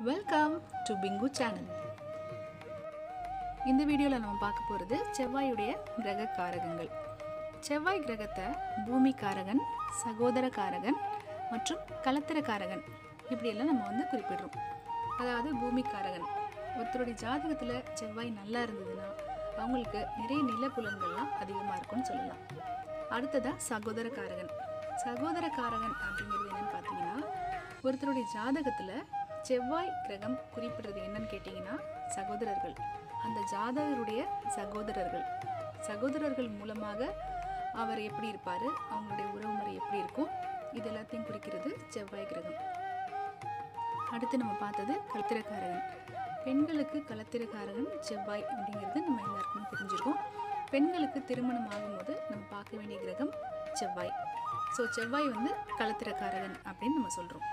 welcome to pink channel இந்த வீடியோவில் நம்ம பார்க்க போகிறது செவ்வாயுடைய கிரக காரகங்கள் செவ்வாய் கிரகத்தை பூமி காரகன் சகோதர காரகன் மற்றும் கலத்திர காரகன் இப்படியெல்லாம் நம்ம வந்து குறிப்பிடுறோம் அதாவது பூமி காரகன் ஒருத்தருடைய ஜாதகத்தில் செவ்வாய் நல்லா இருந்ததுன்னா அவங்களுக்கு நிறைய நிலப்புலன்கள்லாம் அதிகமாக இருக்கும்னு சொல்லலாம் அடுத்ததாக சகோதர காரகன் சகோதர காரகன் அப்படிங்கிறது என்னன்னு பார்த்தீங்கன்னா ஒருத்தருடைய ஜாதகத்தில் செவ்வாய் கிரகம் குறிப்பிடுறது என்னன்னு கேட்டிங்கன்னா சகோதரர்கள் அந்த ஜாதகருடைய சகோதரர்கள் சகோதரர்கள் மூலமாக அவர் எப்படி இருப்பார் அவங்களுடைய உறவுமுறை எப்படி இருக்கும் இது எல்லாத்தையும் குறிக்கிறது செவ்வாய் கிரகம் அடுத்து நம்ம பார்த்தது கலத்திரக்காரகன் பெண்களுக்கு கலத்திரக்காரகன் செவ்வாய் அப்படிங்கிறது நம்ம எல்லாருக்குமே தெரிஞ்சிருக்கோம் பெண்களுக்கு திருமணம் ஆகும்போது நம்ம பார்க்க வேண்டிய கிரகம் செவ்வாய் ஸோ செவ்வாய் வந்து கலத்திரக்காரகன் அப்படின்னு நம்ம சொல்கிறோம்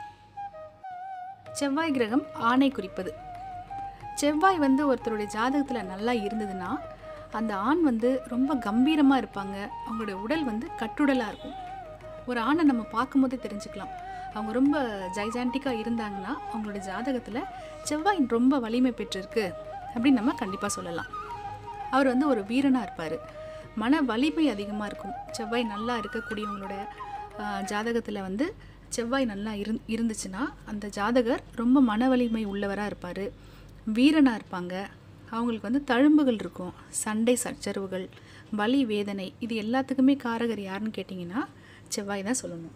செவ்வாய் கிரகம் ஆணை குறிப்பது செவ்வாய் வந்து ஒருத்தருடைய ஜாதகத்தில் நல்லா இருந்ததுன்னா அந்த ஆண் வந்து ரொம்ப கம்பீரமாக இருப்பாங்க அவங்களுடைய உடல் வந்து கட்டுடலாக இருக்கும் ஒரு ஆணை நம்ம பார்க்கும்போதே தெரிஞ்சுக்கலாம் அவங்க ரொம்ப ஜைஜான்டிக்காக இருந்தாங்கன்னா அவங்களோட ஜாதகத்தில் செவ்வாய் ரொம்ப வலிமை பெற்றிருக்கு அப்படின்னு நம்ம கண்டிப்பாக சொல்லலாம் அவர் வந்து ஒரு வீரனாக இருப்பார் மன வலிமை அதிகமாக இருக்கும் செவ்வாய் நல்லா இருக்கக்கூடியவங்களோட ஜாதகத்தில் வந்து செவ்வாய் நல்லா இருந் இருந்துச்சுன்னா அந்த ஜாதகர் ரொம்ப மன வலிமை உள்ளவராக இருப்பார் வீரனாக இருப்பாங்க அவங்களுக்கு வந்து தழும்புகள் இருக்கும் சண்டை சச்சரவுகள் வலி வேதனை இது எல்லாத்துக்குமே காரகர் யாருன்னு கேட்டிங்கன்னா செவ்வாய் தான் சொல்லணும்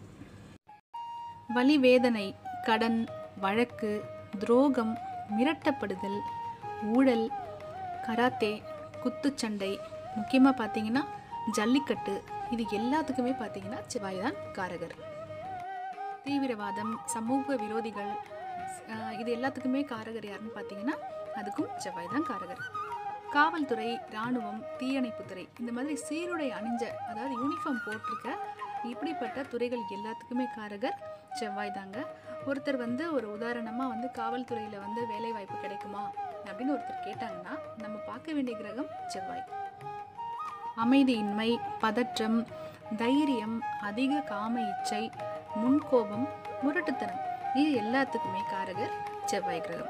வலி வேதனை கடன் வழக்கு துரோகம் மிரட்டப்படுதல் ஊழல் கராத்தே குத்துச்சண்டை முக்கியமாக பார்த்தீங்கன்னா ஜல்லிக்கட்டு இது எல்லாத்துக்குமே பார்த்தீங்கன்னா செவ்வாய் தான் காரகர் தீவிரவாதம் சமூக விரோதிகள் அஹ், இது எல்லாத்துக்குமே காரகர் யாருன்னு பார்த்தீங்கன்னா அதுக்கும் செவ்வாய் தான் காரகர் காவல்துறை இராணுவம் தீயணைப்புத்துறை இந்த மாதிரி சீருடை அணிஞ்ச அதாவது யூனிஃபார்ம் போட்டிருக்க இப்படிப்பட்ட துறைகள் எல்லாத்துக்குமே காரகர் செவ்வாய் தாங்க ஒருத்தர் வந்து ஒரு உதாரணமாக வந்து காவல்துறையில் வந்து வேலை வாய்ப்பு கிடைக்குமா அப்படின்னு ஒருத்தர் கேட்டாங்கன்னா நம்ம பார்க்க வேண்டிய கிரகம் செவ்வாய் அமைதியின்மை பதற்றம் தைரியம் அதிக காம இச்சை முன்கோபம் முரட்டுத்தனம் இது எல்லாத்துக்குமே காரகர் செவ்வாய் கிரகம்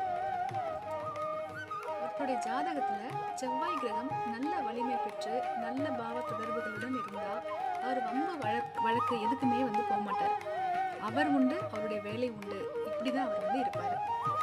ஒருத்தருடைய ஜாதகத்தில் செவ்வாய் கிரகம் நல்ல வலிமை பெற்று நல்ல பாவ தொடர்புகளுடன் இருந்தால் அவர் வம்பு வழக்கு வழக்கு எதுக்குமே வந்து போக மாட்டார் அவர் உண்டு அவருடைய வேலை உண்டு இப்படி தான் அவர் வந்து இருப்பார்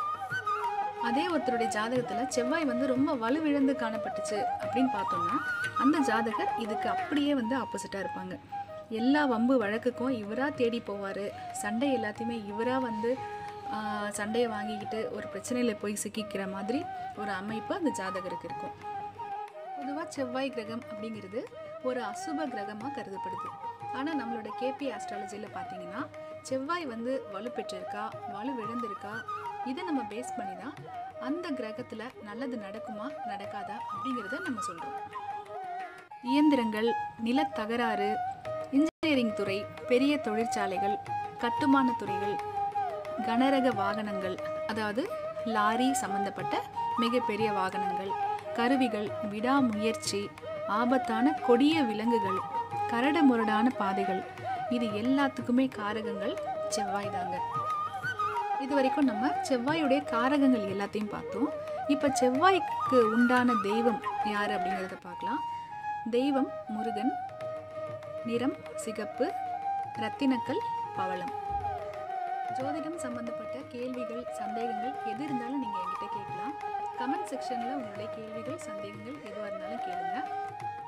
அதே ஒருத்தருடைய ஜாதகத்தில் செவ்வாய் வந்து ரொம்ப வலுவிழந்து காணப்பட்டுச்சு அப்படின்னு பார்த்தோம்னா அந்த ஜாதகர் இதுக்கு அப்படியே வந்து ஆப்போசிட்டாக இருப்பாங்க எல்லா வம்பு வழக்குக்கும் இவராக தேடி போவார் சண்டை எல்லாத்தையுமே இவராக வந்து ஆஹ், சண்டையை வாங்கிக்கிட்டு ஒரு பிரச்சனையில் போய் சிக்கிக்கிற மாதிரி ஒரு அமைப்பு அந்த ஜாதகருக்கு இருக்கும் பொதுவாக செவ்வாய் கிரகம் அப்படிங்கிறது ஒரு அசுப கிரகமாக கருதப்படுது ஆனால் நம்மளோட கேபி ஆஸ்ட்ராலஜியில் பார்த்தீங்கன்னா செவ்வாய் வந்து வலுப்பெற்றிருக்கா வலுவிழந்திருக்கா இதை நம்ம பேஸ் பண்ணி தான் அந்த கிரகத்தில் நல்லது நடக்குமா நடக்காதா அப்படிங்கிறத நம்ம சொல்கிறோம் இயந்திரங்கள் நிலத்தகராறு இன்ஜினியரிங் துறை பெரிய தொழிற்சாலைகள் கட்டுமான துறைகள் கனரக வாகனங்கள் அதாவது லாரி சம்பந்தப்பட்ட மிகப்பெரிய வாகனங்கள் கருவிகள் விடாமுயற்சி ஆபத்தான கொடிய விலங்குகள் கரடுமுரடான பாதைகள் இது எல்லாத்துக்குமே காரகங்கள் செவ்வாய் தாங்க இது வரைக்கும் நம்ம செவ்வாயுடைய காரகங்கள் எல்லாத்தையும் பார்த்தோம் இப்போ செவ்வாய்க்கு உண்டான தெய்வம் யார் அப்படிங்கிறத பார்க்கலாம் தெய்வம் முருகன் நிறம் சிகப்பு ரத்தினக்கல் பவளம் ஜோதிடம் சம்பந்தப்பட்ட கேள்விகள் சந்தேகங்கள் எது இருந்தாலும் நீங்கள் என்கிட்ட கேட்கலாம் கமெண்ட் செக்ஷனில் உங்களுடைய கேள்விகள் சந்தேகங்கள் எதுவாக இருந்தாலும் கேளுங்க